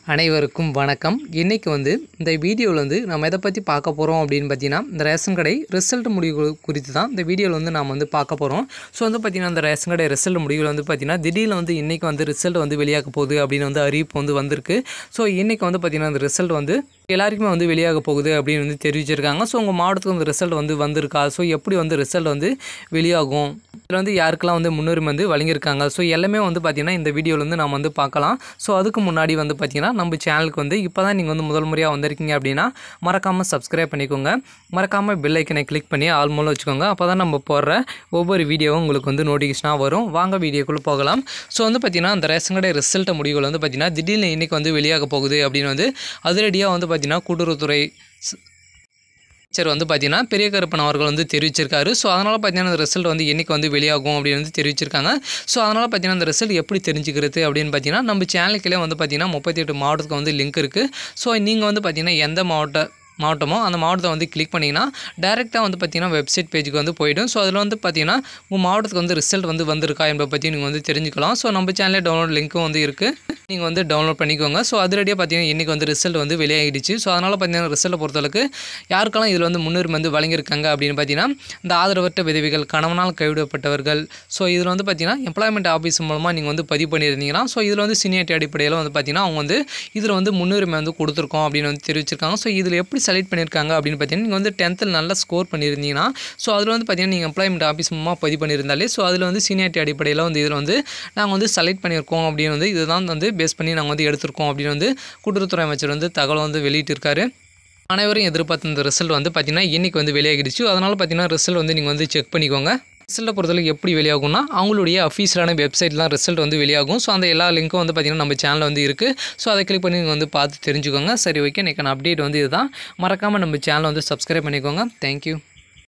அனைவருக்கும் வணக்கம் இன்றைக்கி வந்து இந்த வீடியோவில் வந்து நம்ம எதை பற்றி பார்க்க போகிறோம் அப்படின்னு பார்த்தீங்கன்னா இந்த ரேஷன் கடை ரிசல்ட் முடிவு குறித்து தான் இந்த வீடியோவில் வந்து நாம் வந்து பார்க்க போகிறோம் ஸோ வந்து பார்த்திங்கன்னா இந்த ரேஷன் கடை ரிசல்ட் முடிவில் வந்து பார்த்திங்கன்னா திடீர்னு வந்து இன்றைக்கி வந்து ரிசல்ட் வந்து வெளியாக போகுது அப்படின்னு வந்து அறிவிப்பு வந்து வந்திருக்கு ஸோ இன்றைக்கி வந்து பார்த்திங்கன்னா இந்த ரிசல்ட் வந்து எல்லாருக்குமே வந்து வெளியாக போகுது அப்படின்னு வந்து தெரிவிச்சிருக்காங்க ஸோ உங்கள் மாவட்டத்துக்கு வந்து ரிசல்ட் வந்து வந்திருக்கா ஸோ எப்படி வந்து ரிசல்ட் வந்து வெளியாகும் இதில் வந்து யாருக்கெல்லாம் வந்து முன்னுரிமை வந்து வழங்கியிருக்காங்க ஸோ எல்லாமே வந்து பார்த்திங்கன்னா இந்த வீடியோவில் வந்து நம்ம வந்து பார்க்கலாம் ஸோ அதுக்கு முன்னாடி வந்து பார்த்திங்கன்னா நம்ம சேனலுக்கு வந்து இப்போ தான் நீங்கள் வந்து முதல் முறையாக வந்திருக்கீங்க அப்படின்னா மறக்காமல் சப்ஸ்கிரைப் பண்ணிக்கோங்க மறக்காமல் பெல் ஐக்கனை கிளிக் பண்ணி ஆல் மூலம் வச்சுக்கோங்க அப்போ தான் நம்ம போடுற ஒவ்வொரு வீடியோவும் உங்களுக்கு வந்து நோட்டிஃபிகேஷனாக வரும் வாங்க வீடியோக்குள்ளே போகலாம் ஸோ வந்து பார்த்திங்கன்னா அந்த ரேஷன் கடை ரிசல்ட் முடிவுகள் வந்து பார்த்திங்கன்னா திடீர்னு இன்றைக்கி வந்து வெளியாக போகுது அப்படின்னு வந்து அதிரடியாக வந்து பார்த்திங்கன்னா கூட்டுறவுத்துறை ஸ்- அமைச்சர் வந்து பார்த்தீங்கன்னா பெரிய கருப்பன் அவர்கள் வந்து தெரிவிச்சிருக்காரு ஸோ அதனால் பார்த்தீங்கன்னா அந்த ரிசல்ட் வந்து என்னைக்கு வந்து வெளியாகும் அப்படின்னு வந்து தெரிவிச்சிருக்காங்க ஸோ அதனால் பார்த்தீங்கன்னா அந்த ரிசல்ட் எப்படி தெரிஞ்சுக்கிறது அப்படின்னு பார்த்தீங்கன்னா நம்ம சேனலுக்குள்ளே வந்து பார்த்தீங்கன்னா முப்பத்தி எட்டு மாவட்டத்துக்கு வந்து லிங்க் இருக்குது ஸோ நீங்கள் வந்து பார்த்தீங்கன்னா எந்த மாவட்ட மாவட்டமோ அந்த மாவட்டத்தை வந்து கிளிக் பண்ணிங்கன்னா டேரெக்டாக வந்து பார்த்தீங்கன்னா வெப்சைட் பேஜுக்கு வந்து போயிடும் ஸோ அதில் வந்து பார்த்தீங்கன்னா உங்கள் மாவட்டத்துக்கு வந்து ரிசல்ட் வந்து வந்திருக்கா என்பதை பற்றி நீங்கள் வந்து தெரிஞ்சுக்கலாம் ஸோ நம்ம சேனலே டவுன்லோட் லிங்க்கும் வந்து இருக்குது நீங்கள் வந்து டவுன்லோட் பண்ணிக்கோங்க ஸோ அதிரடியாக பார்த்தீங்கன்னா இன்றைக்கி வந்து ரிசல்ட் வந்து வெளியாகிடுச்சு ஸோ அதனால் பார்த்தீங்கன்னா ரிசல்ட்டை பொறுத்தளவுக்கு யாருக்கெல்லாம் இதில் வந்து முன்னுரிமை வந்து வழங்கியிருக்காங்க அப்படின்னு பார்த்தீங்கன்னா இந்த ஆதரவற்ற விதவிகள் கணவனால் கைவிடப்பட்டவர்கள் ஸோ இதில் வந்து பார்த்தீங்கன்னா எம்ப்ளாய்மெண்ட் ஆஃபீஸ் மூலமாக நீங்கள் வந்து பதிவு பண்ணியிருந்தீங்கன்னா ஸோ இதில் வந்து சீனியாரிட்டி அடிப்படையில் வந்து பார்த்தீங்கன்னா அவங்க வந்து இதில் வந்து முன்னுரிமை வந்து கொடுத்துருக்கோம் அப்படின்னு வந்து தெரிவிச்சிருக்காங்க ஸோ இதில் எப்படி செலக்ட் பண்ணியிருக்காங்க அப்படின்னு பார்த்தீங்கன்னா நீங்கள் வந்து டென்த்தில் நல்லா ஸ்கோர் பண்ணியிருந்தீங்கன்னா ஸோ அதில் வந்து பார்த்தீங்கன்னா நீங்கள் எம்ப்ளாய்மெண்ட் ஆஃபீஸ் மூலமாக பதிவு பண்ணியிருந்தாலே ஸோ அதில் வந்து சீனியாரிட்டி அடிப்படையில் வந்து இதில் வந்து நாங்கள் வந்து செலக்ட் பண்ணியிருக்கோம் அப்படின்னு வந்து இதுதான் வந்து பேஸ் பண்ணி நாங்கள் வந்து எடுத்திருக்கோம் அப்படின்னு வந்து கூட்டுறவுத்துறை அமைச்சர் வந்து தகவல் வந்து வெளியிட்டிருக்காரு அனைவரும் எதிர்பார்த்த இந்த ரிசல்ட் வந்து பார்த்திங்கன்னா இன்றைக்கி வந்து வெளியாகிடுச்சு அதனால் பார்த்தீங்கன்னா ரிசல்ட் வந்து நீங்கள் வந்து செக் பண்ணிக்கோங்க ரிசல்ட்டை பொறுத்தவரைக்கும் எப்படி வெளியாகும்னா அவங்களுடைய அஃபீஷியலான வெப்சைட்லாம் ரிசல்ட் வந்து வெளியாகும் ஸோ அந்த எல்லா லிங்க்கும் வந்து பார்த்திங்கன்னா நம்ம சேனலில் வந்து இருக்குது ஸோ அதை கிளிக் பண்ணி நீங்கள் வந்து பார்த்து தெரிஞ்சுக்கோங்க சரி ஓகே இன்றைக்கான அப்டேட் வந்து இதுதான் மறக்காமல் நம்ம சேனலை வந்து சப்ஸ்கிரைப் பண்ணிக்கோங்க தேங்க்யூ